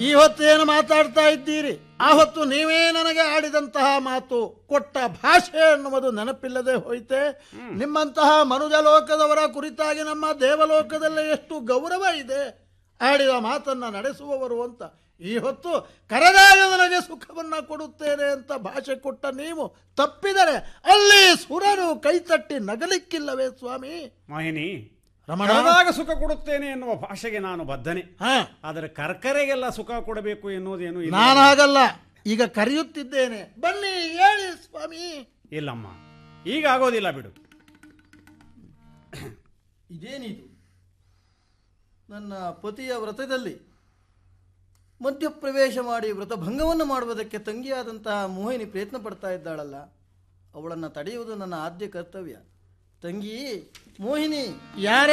ಈ ಹೊತ್ತೇನು ಮಾತಾಡ್ತಾ ಇದ್ದೀರಿ ಆ ಹೊತ್ತು ನೀವೇ ನನಗೆ ಆಡಿದಂತಹ ಮಾತು ಕೊಟ್ಟ ಭಾಷೆ ಎನ್ನುವುದು ನೆನಪಿಲ್ಲದೆ ಹೋಯ್ತೆ ನಿಮ್ಮಂತಹ ಮನುಜ ಲೋಕದವರ ಕುರಿತಾಗಿ ನಮ್ಮ ದೇವಲೋಕದಲ್ಲಿ ಎಷ್ಟು ಗೌರವ ಇದೆ ಆಡಿದ ಮಾತನ್ನ ನಡೆಸುವವರು ಅಂತ ಈ ಹೊತ್ತು ಕರೆದಾಗ ನನಗೆ ಸುಖವನ್ನ ಕೊಡುತ್ತೇನೆ ಅಂತ ಭಾಷೆ ಕೊಟ್ಟ ನೀವು ತಪ್ಪಿದರೆ ಅಲ್ಲಿ ಸುರರು ಕೈತಟ್ಟಿ ನಗಲಿಕ್ಕಿಲ್ಲವೇ ಸ್ವಾಮಿ ಮೋಹಿನಿ ರಮಣ ಕರೆದಾಗ ಸುಖ ಕೊಡುತ್ತೇನೆ ಎನ್ನುವ ಭಾಷೆಗೆ ನಾನು ಬದ್ಧನೆ ಹಾ ಆದರೆ ಕರ್ಕರೆಗೆಲ್ಲ ಸುಖ ಕೊಡಬೇಕು ಎನ್ನುವುದೇನು ಇಲ್ಲ ನಾನು ಹಾಗಲ್ಲ ಈಗ ಕರೆಯುತ್ತಿದ್ದೇನೆ ಬನ್ನಿ ಹೇಳಿ ಸ್ವಾಮಿ ಇಲ್ಲಮ್ಮ ಈಗ ಆಗೋದಿಲ್ಲ ಬಿಡು ಇದೇನಿದು ನನ್ನ ಪತಿಯ ವ್ರತದಲ್ಲಿ ಮಧ್ಯಪ್ರವೇಶ ಮಾಡಿ ವ್ರತಭಂಗವನ್ನು ಮಾಡುವುದಕ್ಕೆ ತಂಗಿಯಾದಂತಹ ಮೋಹಿನಿ ಪ್ರಯತ್ನ ಪಡ್ತಾ ಇದ್ದಾಳಲ್ಲ ಅವಳನ್ನು ತಡೆಯುವುದು ನನ್ನ ಆದ್ಯ ಕರ್ತವ್ಯ ತಂಗಿ ಮೋಹಿನಿ ಯಾರೇ